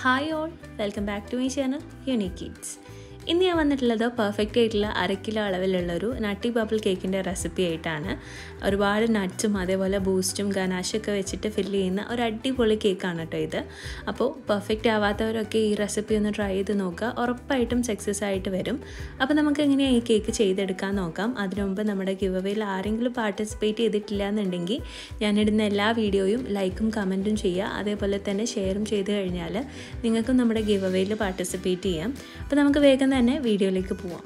hi all welcome back to my channel Unique Kids ഇന്ന് ഞാൻ വന്നിട്ടുള്ളത് പെർഫെക്റ്റ് ആയിട്ടുള്ള അര കിലോ അളവിലുള്ള ഒരു നട്ടി ബബിൾ കേക്കിൻ്റെ റെസിപ്പി ആയിട്ടാണ് ഒരുപാട് നട്ട്സും അതേപോലെ ബൂസ്റ്റും ഗനാഷൊക്കെ വെച്ചിട്ട് ഫില്ല് ചെയ്യുന്ന ഒരു അടിപൊളി കേക്കാണ് കേട്ടോ ഇത് അപ്പോൾ പെർഫെക്റ്റ് ആവാത്തവരൊക്കെ ഈ റെസിപ്പി ഒന്ന് ട്രൈ ചെയ്ത് നോക്കുക ഉറപ്പായിട്ടും സക്സസ് ആയിട്ട് വരും അപ്പോൾ നമുക്ക് എങ്ങനെയാണ് ഈ കേക്ക് ചെയ്തെടുക്കാൻ നോക്കാം അതിനു മുമ്പ് നമ്മുടെ ഗിവവേയിൽ ആരെങ്കിലും പാർട്ടിസിപ്പേറ്റ് ചെയ്തിട്ടില്ല എന്നുണ്ടെങ്കിൽ ഞാനിടുന്ന എല്ലാ വീഡിയോയും ലൈക്കും കമൻറ്റും ചെയ്യുക അതേപോലെ തന്നെ ഷെയറും ചെയ്ത് കഴിഞ്ഞാൽ നിങ്ങൾക്കും നമ്മുടെ ഗിവവേയിൽ പാർട്ടിസിപ്പേറ്റ് ചെയ്യാം അപ്പോൾ നമുക്ക് വേഗം തന്നെ വീഡിയോയിലേക്ക് പോവാം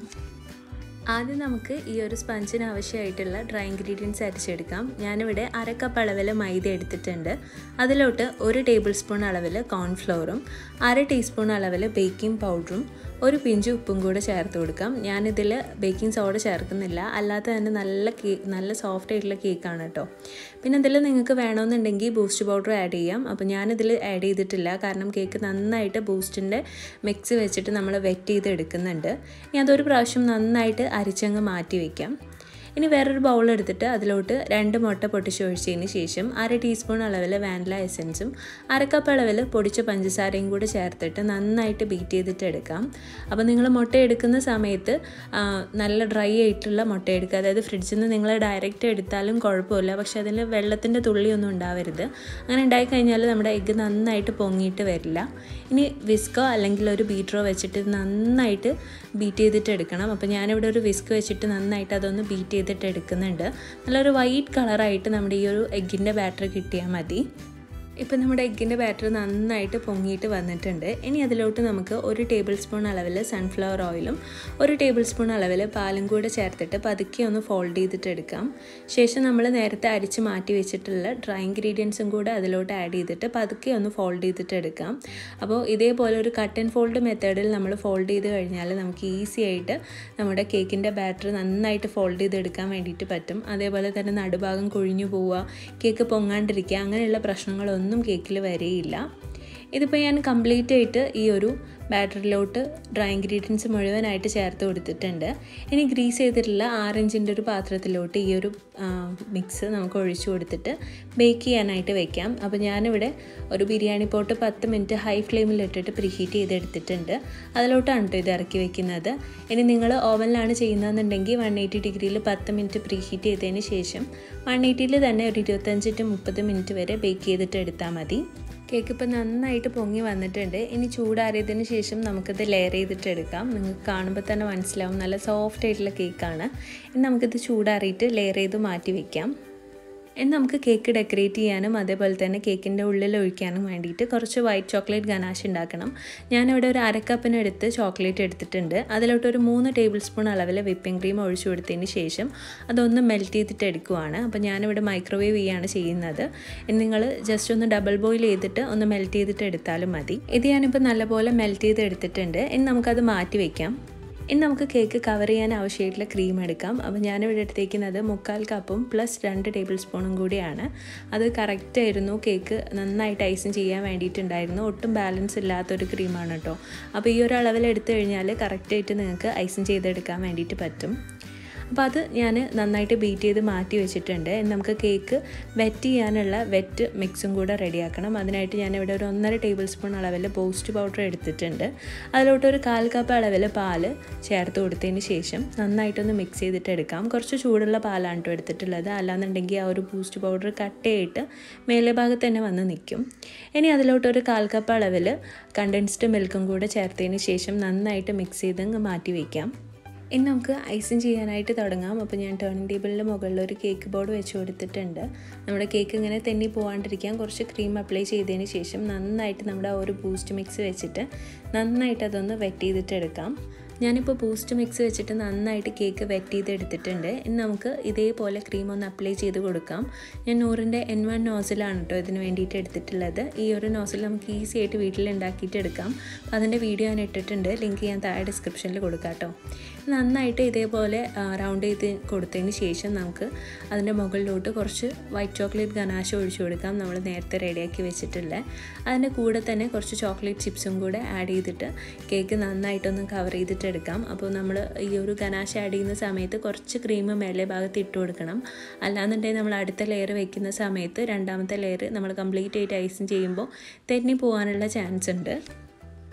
ആദ്യം നമുക്ക് ഈ ഒരു സ്പഞ്ചിന് ആവശ്യമായിട്ടുള്ള ഡ്രൈ ഇൻഗ്രീഡിയൻസ് അരിച്ചെടുക്കാം ഞാനിവിടെ അര കപ്പ് അളവിൽ മൈദ എടുത്തിട്ടുണ്ട് അതിലോട്ട് ഒരു ടേബിൾ സ്പൂൺ അളവിൽ കോൺഫ്ലോറും അര ടീസ്പൂൺ അളവിൽ ബേക്കിംഗ് പൗഡറും ഒരു പിഞ്ച് ഉപ്പും കൂടെ ചേർത്ത് കൊടുക്കാം ഞാനിതിൽ ബേക്കിംഗ് സോഡ ചേർക്കുന്നില്ല അല്ലാതെ തന്നെ നല്ല കേ നല്ല സോഫ്റ്റ് ആയിട്ടുള്ള കേക്കാണ് കേട്ടോ പിന്നെ ഇതിൽ നിങ്ങൾക്ക് വേണമെന്നുണ്ടെങ്കിൽ ബൂസ്റ്റ് പൗഡർ ആഡ് ചെയ്യാം അപ്പോൾ ഞാനിതിൽ ആഡ് ചെയ്തിട്ടില്ല കാരണം കേക്ക് നന്നായിട്ട് ബൂസ്റ്റിൻ്റെ മിക്സ് വെച്ചിട്ട് നമ്മൾ വെറ്റ് ചെയ്ത് എടുക്കുന്നുണ്ട് ഇനി അതൊരു പ്രാവശ്യം നന്നായിട്ട് അരിച്ചങ്ങ് മാറ്റി വയ്ക്കാം ഇനി വേറൊരു ബൗൾ എടുത്തിട്ട് അതിലോട്ട് രണ്ട് മുട്ട പൊട്ടിച്ചൊഴിച്ചതിന് ശേഷം അര ടീസ്പൂൺ അളവിൽ വാനില എസൻസും അര കപ്പ് അളവിൽ പൊടിച്ച പഞ്ചസാരയും കൂടി ചേർത്തിട്ട് നന്നായിട്ട് ബീറ്റ് ചെയ്തിട്ട് എടുക്കാം അപ്പോൾ നിങ്ങൾ മുട്ട എടുക്കുന്ന സമയത്ത് നല്ല ഡ്രൈ ആയിട്ടുള്ള മുട്ട എടുക്കുക അതായത് ഫ്രിഡ്ജിൽ നിന്ന് നിങ്ങൾ ഡയറക്റ്റ് എടുത്താലും കുഴപ്പമില്ല പക്ഷേ അതിൽ വെള്ളത്തിൻ്റെ തുള്ളിയൊന്നും ഉണ്ടാവരുത് അങ്ങനെ ഉണ്ടായി കഴിഞ്ഞാൽ നമ്മുടെ എഗ്ഗ് നന്നായിട്ട് പൊങ്ങിയിട്ട് വരില്ല ഇനി വിസ്കോ അല്ലെങ്കിൽ ഒരു ബീറ്ററോ വെച്ചിട്ട് നന്നായിട്ട് ബീറ്റ് ചെയ്തിട്ട് എടുക്കണം അപ്പോൾ ഞാനിവിടെ ഒരു വിസ്ക് വെച്ചിട്ട് നന്നായിട്ട് അതൊന്ന് ബീറ്റ് ചെയ്തിട്ട് എടുക്കുന്നുണ്ട് നല്ലൊരു വൈറ്റ് കളറായിട്ട് നമ്മുടെ ഈ ഒരു എഗ്ഗിൻ്റെ ബാറ്റർ കിട്ടിയാൽ മതി ഇപ്പം നമ്മുടെ എഗ്ഗിൻ്റെ ബാറ്റർ നന്നായിട്ട് പൊങ്ങിയിട്ട് വന്നിട്ടുണ്ട് ഇനി അതിലോട്ട് നമുക്ക് ഒരു ടേബിൾ സ്പൂൺ അളവിൽ സൺഫ്ലവർ ഓയിലും ഒരു ടേബിൾ സ്പൂൺ അളവിൽ പാലും കൂടെ ചേർത്തിട്ട് പതുക്കെ ഒന്ന് ഫോൾഡ് ചെയ്തിട്ട് എടുക്കാം ശേഷം നമ്മൾ നേരത്തെ അരിച്ച് മാറ്റി വെച്ചിട്ടുള്ള ഡ്രൈ ഇൻഗ്രീഡിയൻസും കൂടെ അതിലോട്ട് ആഡ് ചെയ്തിട്ട് പതുക്കെ ഒന്ന് ഫോൾഡ് ചെയ്തിട്ട് എടുക്കാം അപ്പോൾ ഇതേപോലെ ഒരു കട്ട് ആൻഡ് ഫോൾഡ് മെത്തേഡിൽ നമ്മൾ ഫോൾഡ് ചെയ്ത് കഴിഞ്ഞാൽ നമുക്ക് ഈസി ആയിട്ട് നമ്മുടെ കേക്കിൻ്റെ ബാറ്റർ നന്നായിട്ട് ഫോൾഡ് ചെയ്തെടുക്കാൻ വേണ്ടിയിട്ട് പറ്റും അതേപോലെ തന്നെ നടുഭാഗം കൊഴിഞ്ഞു പോവുക കേക്ക് പൊങ്ങാണ്ടിരിക്കുക അങ്ങനെയുള്ള പ്രശ്നങ്ങളൊന്നും ഒന്നും കേക്കിൽ വരെയില്ല ഇതിപ്പോൾ ഞാൻ കംപ്ലീറ്റ് ആയിട്ട് ഈ ഒരു ബാറ്ററിലോട്ട് ഡ്രൈ ഇൻഗ്രീഡിയൻസ് മുഴുവനായിട്ട് ചേർത്ത് കൊടുത്തിട്ടുണ്ട് ഇനി ഗ്രീസ് ചെയ്തിട്ടുള്ള ആറഞ്ചിൻ്റെ ഒരു പാത്രത്തിലോട്ട് ഈ ഒരു മിക്സ് നമുക്ക് ഒഴിച്ചു കൊടുത്തിട്ട് ബേക്ക് ചെയ്യാനായിട്ട് വെക്കാം അപ്പോൾ ഞാനിവിടെ ഒരു ബിരിയാണി പോട്ട് പത്ത് മിനിറ്റ് ഹൈ ഫ്ലെയിമിൽ ഇട്ടിട്ട് പ്രീഹീറ്റ് ചെയ്തെടുത്തിട്ടുണ്ട് അതിലോട്ടാണ് കേട്ടോ ഇത് ഇറക്കി വെക്കുന്നത് ഇനി നിങ്ങൾ ഓവനിലാണ് ചെയ്യുന്നതെന്നുണ്ടെങ്കിൽ വൺ എയ്റ്റി ഡിഗ്രിയിൽ പത്ത് മിനിറ്റ് പ്രീഹീറ്റ് ചെയ്തതിന് ശേഷം വൺ എയ്റ്റിയിൽ തന്നെ ഒരു ഇരുപത്തഞ്ച് ടു മുപ്പത് മിനിറ്റ് വരെ ബേക്ക് ചെയ്തിട്ട് എടുത്താൽ മതി കേക്ക് ഇപ്പോൾ നന്നായിട്ട് പൊങ്ങി വന്നിട്ടുണ്ട് ഇനി ചൂടാറിയതിന് ശേഷം നമുക്കിത് ലെയർ ചെയ്തിട്ട് എടുക്കാം നിങ്ങൾക്ക് കാണുമ്പോൾ തന്നെ മനസ്സിലാവും നല്ല സോഫ്റ്റ് ആയിട്ടുള്ള കേക്കാണ് ഇനി നമുക്കിത് ചൂടാറിയിട്ട് ലെയർ ചെയ്ത് മാറ്റി വയ്ക്കാം ഇനി നമുക്ക് കേക്ക് ഡെക്കറേറ്റ് ചെയ്യാനും അതേപോലെ തന്നെ കേക്കിൻ്റെ ഉള്ളിൽ ഒഴിക്കാനും വേണ്ടിയിട്ട് കുറച്ച് വൈറ്റ് ചോക്ലേറ്റ് ഗനാഷ് ഉണ്ടാക്കണം ഞാനിവിടെ ഒരു അരക്കപ്പിനെടുത്ത് ചോക്ലേറ്റ് എടുത്തിട്ടുണ്ട് അതിലോട്ട് ഒരു മൂന്ന് ടേബിൾ സ്പൂൺ അളവിൽ വിപ്പിംഗ് ക്രീം ഒഴിച്ചു കൊടുത്തതിന് ശേഷം അതൊന്ന് മെൽറ്റ് ചെയ്തിട്ട് എടുക്കുവാണ് അപ്പോൾ ഞാനിവിടെ മൈക്രോവേവ് ചെയ്യാണ് ചെയ്യുന്നത് ഇനി നിങ്ങൾ ജസ്റ്റ് ഒന്ന് ഡബിൾ ബോയിൽ ചെയ്തിട്ട് ഒന്ന് മെൽറ്റ് ചെയ്തിട്ട് എടുത്താലും മതി ഇത് ഞാനിപ്പോൾ നല്ലപോലെ മെൽറ്റ് ചെയ്ത് എടുത്തിട്ടുണ്ട് ഇനി നമുക്കത് മാറ്റി വയ്ക്കാം ഇനി നമുക്ക് കേക്ക് കവർ ചെയ്യാൻ ആവശ്യമായിട്ടുള്ള ക്രീം എടുക്കാം അപ്പോൾ ഞാനിവിടെ എടുത്തേക്കുന്നത് മുക്കാൽ കപ്പും പ്ലസ് രണ്ട് ടേബിൾ സ്പൂണും കൂടിയാണ് അത് കറക്റ്റായിരുന്നു കേക്ക് നന്നായിട്ട് ഐസിങ് ചെയ്യാൻ വേണ്ടിയിട്ടുണ്ടായിരുന്നു ഒട്ടും ബാലൻസ് ഇല്ലാത്തൊരു ക്രീമാണ് കേട്ടോ അപ്പോൾ ഈ ഒരു അളവിൽ എടുത്തു കഴിഞ്ഞാൽ കറക്റ്റായിട്ട് നിങ്ങൾക്ക് ഐസിങ് ചെയ്തെടുക്കാൻ വേണ്ടിയിട്ട് പറ്റും അപ്പോൾ അത് ഞാൻ നന്നായിട്ട് ബീറ്റ് ചെയ്ത് മാറ്റി വെച്ചിട്ടുണ്ട് നമുക്ക് കേക്ക് വെറ്റ് ചെയ്യാനുള്ള വെറ്റ് മിക്സും കൂടെ റെഡിയാക്കണം അതിനായിട്ട് ഞാനിവിടെ ഒരു ഒന്നര ടേബിൾ സ്പൂൺ അളവിൽ ബൂസ്റ്റ് പൗഡർ എടുത്തിട്ടുണ്ട് അതിലോട്ട് ഒരു കാൽ കപ്പ് അളവിൽ പാല് ചേർത്ത് കൊടുത്തതിന് ശേഷം നന്നായിട്ടൊന്ന് മിക്സ് ചെയ്തിട്ട് എടുക്കാം കുറച്ച് ചൂടുള്ള പാലാണ് കേട്ടോ എടുത്തിട്ടുള്ളത് അല്ലാന്നുണ്ടെങ്കിൽ ആ ഒരു ബൂസ്റ്റ് പൗഡർ കട്ടയായിട്ട് മേലെ ഭാഗത്ത് തന്നെ വന്ന് നിൽക്കും ഇനി അതിലോട്ട് ഒരു കാൽ കപ്പ് അളവിൽ കണ്ടൻസ്ഡ് മിൽക്കും കൂടെ ചേർത്തതിന് ശേഷം നന്നായിട്ട് മിക്സ് ചെയ്ത് മാറ്റി വയ്ക്കാം ഇനി നമുക്ക് ഐസിങ് ചെയ്യാനായിട്ട് തുടങ്ങാം അപ്പോൾ ഞാൻ ടേണിംഗ് ടേബിളിൻ്റെ മുകളിൽ ഒരു കേക്ക് ബോർഡ് വെച്ച് കൊടുത്തിട്ടുണ്ട് നമ്മുടെ കേക്ക് ഇങ്ങനെ തെന്നി പോകാണ്ടിരിക്കാൻ കുറച്ച് ക്രീം അപ്ലൈ ചെയ്തതിന് ശേഷം നന്നായിട്ട് നമ്മുടെ ആ ഒരു ബൂസ്റ്റ് മിക്സ് വെച്ചിട്ട് നന്നായിട്ട് അതൊന്ന് വെറ്റ് ചെയ്തിട്ട് എടുക്കാം ഞാനിപ്പോൾ ബൂസ്റ്റ് മിക്സ് വെച്ചിട്ട് നന്നായിട്ട് കേക്ക് വെറ്റ് ചെയ്ത് എടുത്തിട്ടുണ്ട് ഇനി നമുക്ക് ഇതേപോലെ ക്രീം ഒന്ന് അപ്ലൈ ചെയ്ത് കൊടുക്കാം ഞാൻ നൂറിൻ്റെ എൻ വൺ നോസിലാണ് കേട്ടോ ഇതിന് വേണ്ടിയിട്ട് എടുത്തിട്ടുള്ളത് ഈ ഒരു നോസിൽ നമുക്ക് ഈസി ആയിട്ട് വീട്ടിൽ ഉണ്ടാക്കിയിട്ട് എടുക്കാം അപ്പോൾ അതിൻ്റെ വീഡിയോ ഞാൻ ഇട്ടിട്ടുണ്ട് ലിങ്ക് ഞാൻ താഴെ ഡിസ്ക്രിപ്ഷനിൽ കൊടുക്കാം കേട്ടോ നന്നായിട്ട് ഇതേപോലെ റൗണ്ട് ചെയ്ത് കൊടുത്തതിന് ശേഷം നമുക്ക് അതിൻ്റെ മുകളിലോട്ട് കുറച്ച് വൈറ്റ് ചോക്ലേറ്റ് ഗനാശ ഒഴിച്ചു കൊടുക്കാം നമ്മൾ നേരത്തെ റെഡിയാക്കി വെച്ചിട്ടുള്ള അതിൻ്റെ കൂടെ തന്നെ കുറച്ച് ചോക്ലേറ്റ് ചിപ്സും കൂടെ ആഡ് ചെയ്തിട്ട് കേക്ക് നന്നായിട്ടൊന്ന് കവർ ചെയ്തിട്ട് എടുക്കാം അപ്പോൾ നമ്മൾ ഈ ഒരു ഗനാശ ആഡ് ചെയ്യുന്ന സമയത്ത് കുറച്ച് ക്രീം മേലെ ഭാഗത്ത് ഇട്ട് കൊടുക്കണം അല്ലാന്നുണ്ടെങ്കിൽ നമ്മൾ അടുത്ത ലെയർ വെക്കുന്ന സമയത്ത് രണ്ടാമത്തെ ലെയർ നമ്മൾ കംപ്ലീറ്റ് ആയിട്ട് ഐസിങ് ചെയ്യുമ്പോൾ തെന്നി പോകാനുള്ള ചാൻസ് ഉണ്ട്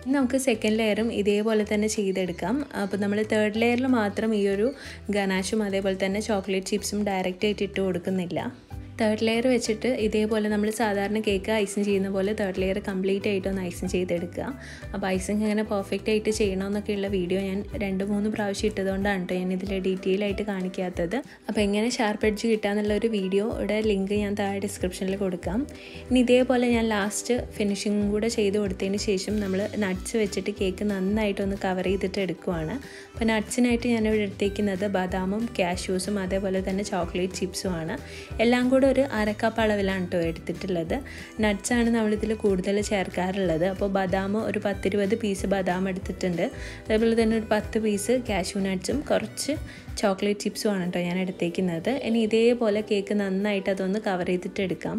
ഇനി നമുക്ക് സെക്കൻഡ് ലെയറും ഇതേപോലെ തന്നെ ചെയ്തെടുക്കാം അപ്പോൾ നമ്മൾ തേർഡ് ലെയറിൽ മാത്രം ഈ ഒരു ഗനാഷും അതേപോലെ തന്നെ ചോക്ലേറ്റ് ചിപ്സും ഡയറക്റ്റ് ആയിട്ട് ഇട്ട് കൊടുക്കുന്നില്ല തേർഡ് ലെയർ വെച്ചിട്ട് ഇതേപോലെ നമ്മൾ സാധാരണ കേക്ക് ഐസിങ് ചെയ്യുന്ന പോലെ തേർഡ് ലെയർ കംപ്ലീറ്റ് ആയിട്ടൊന്ന് ഐസിങ് ചെയ്തെടുക്കുക അപ്പോൾ ഐസിങ് എങ്ങനെ പെർഫെക്റ്റ് ആയിട്ട് ചെയ്യണമെന്നൊക്കെയുള്ള വീഡിയോ ഞാൻ രണ്ട് മൂന്ന് പ്രാവശ്യം ഇട്ടതുകൊണ്ടാണ് കേട്ടോ ഞാൻ ഇതിൽ ഡീറ്റെയിൽ ആയിട്ട് കാണിക്കാത്തത് അപ്പോൾ എങ്ങനെ ഷാർപ്പ് എഡ്ജ് കിട്ടാന്നുള്ള ഒരു വീഡിയോയുടെ ലിങ്ക് ഞാൻ താഴെ ഡിസ്ക്രിപ്ഷനിൽ കൊടുക്കാം ഇനി ഇതേപോലെ ഞാൻ ലാസ്റ്റ് ഫിനിഷിങ്ങും കൂടെ ചെയ്ത് കൊടുത്തതിന് ശേഷം നമ്മൾ നട്ട്സ് വെച്ചിട്ട് കേക്ക് നന്നായിട്ടൊന്ന് കവർ ചെയ്തിട്ട് എടുക്കുവാണ് അപ്പോൾ നട്ട്സിനായിട്ട് ഞാനിവിടെ എടുത്തേക്കുന്നത് ബദാമും കാഷ്യൂസും അതേപോലെ തന്നെ ചോക്ലേറ്റ് ചിപ്സുമാണ് എല്ലാം കൂടെ ഒരു അരക്കപ്പ് അളവിലാണ് കേട്ടോ എടുത്തിട്ടുള്ളത് നട്ട്സാണ് നമ്മളിതിൽ കൂടുതൽ ചേർക്കാറുള്ളത് അപ്പോൾ ബദാം ഒരു പത്തിരുപത് പീസ് ബദാം എടുത്തിട്ടുണ്ട് അതേപോലെ തന്നെ ഒരു പത്ത് പീസ് കാഷ്യൂ നട്ട്സും കുറച്ച് ചോക്ലേറ്റ് ചിപ്സും ആണ് കേട്ടോ ഞാൻ എടുത്തേക്കുന്നത് ഇനി ഇതേപോലെ കേക്ക് നന്നായിട്ട് അതൊന്ന് കവർ ചെയ്തിട്ട് എടുക്കാം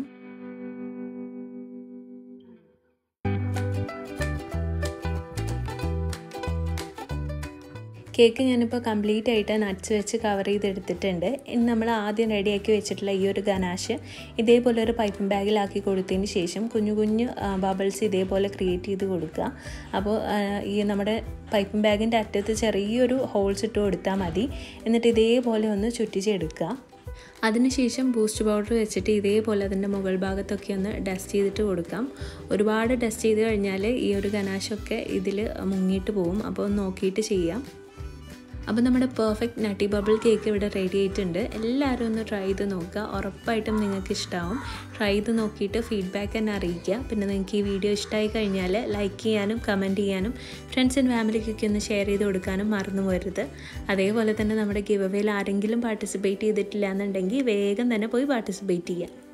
കേക്ക് ഞാനിപ്പോൾ കംപ്ലീറ്റ് ആയിട്ട് നട്ട്സ് വെച്ച് കവർ ചെയ്തെടുത്തിട്ടുണ്ട് ഇനി നമ്മൾ ആദ്യം റെഡിയാക്കി വെച്ചിട്ടുള്ള ഈ ഒരു ഗനാഷ് ഇതേപോലെ ഒരു പൈപ്പിംഗ് ബാഗിലാക്കി കൊടുത്തതിന് ശേഷം കുഞ്ഞു കുഞ്ഞു ബബിൾസ് ഇതേപോലെ ക്രിയേറ്റ് ചെയ്ത് കൊടുക്കുക അപ്പോൾ ഈ നമ്മുടെ പൈപ്പിംഗ് ബാഗിൻ്റെ അറ്റത്ത് ചെറിയൊരു ഹോൾസ് ഇട്ട് കൊടുത്താൽ മതി എന്നിട്ട് ഇതേപോലെ ഒന്ന് ചുറ്റിച്ചെടുക്കുക അതിനുശേഷം ബൂസ്റ്റ് പൗഡർ വെച്ചിട്ട് ഇതേപോലെ അതിൻ്റെ മുകൾ ഭാഗത്തൊക്കെ ഒന്ന് ഡസ്റ്റ് ചെയ്തിട്ട് കൊടുക്കാം ഒരുപാട് ഡസ്റ്റ് ചെയ്ത് കഴിഞ്ഞാൽ ഈ ഒരു ഗനാശൊക്കെ ഇതിൽ മുങ്ങിയിട്ട് പോകും അപ്പോൾ നോക്കിയിട്ട് ചെയ്യാം അപ്പോൾ നമ്മുടെ പെർഫെക്റ്റ് നട്ടി ബബിൾ കേക്ക് ഇവിടെ റെഡി ആയിട്ടുണ്ട് എല്ലാവരും ഒന്ന് ട്രൈ ചെയ്ത് നോക്കുക ഉറപ്പായിട്ടും നിങ്ങൾക്ക് ഇഷ്ടമാവും ട്രൈ ചെയ്ത് നോക്കിയിട്ട് ഫീഡ്ബാക്ക് തന്നെ അറിയിക്കുക പിന്നെ നിങ്ങൾക്ക് ഈ വീഡിയോ ഇഷ്ടമായി കഴിഞ്ഞാൽ ലൈക്ക് ചെയ്യാനും കമൻറ്റ് ചെയ്യാനും ഫ്രണ്ട്സ് ആൻഡ് ഫാമിലിക്കൊക്കെ ഒന്ന് ഷെയർ ചെയ്ത് കൊടുക്കാനും മറന്നു പോരുത് അതേപോലെ തന്നെ നമ്മുടെ ഗിവ് അവേയിൽ ആരെങ്കിലും പാർട്ടിസിപ്പേറ്റ് ചെയ്തിട്ടില്ല എന്നുണ്ടെങ്കിൽ വേഗം തന്നെ പോയി പാർട്ടിസിപ്പേറ്റ് ചെയ്യുക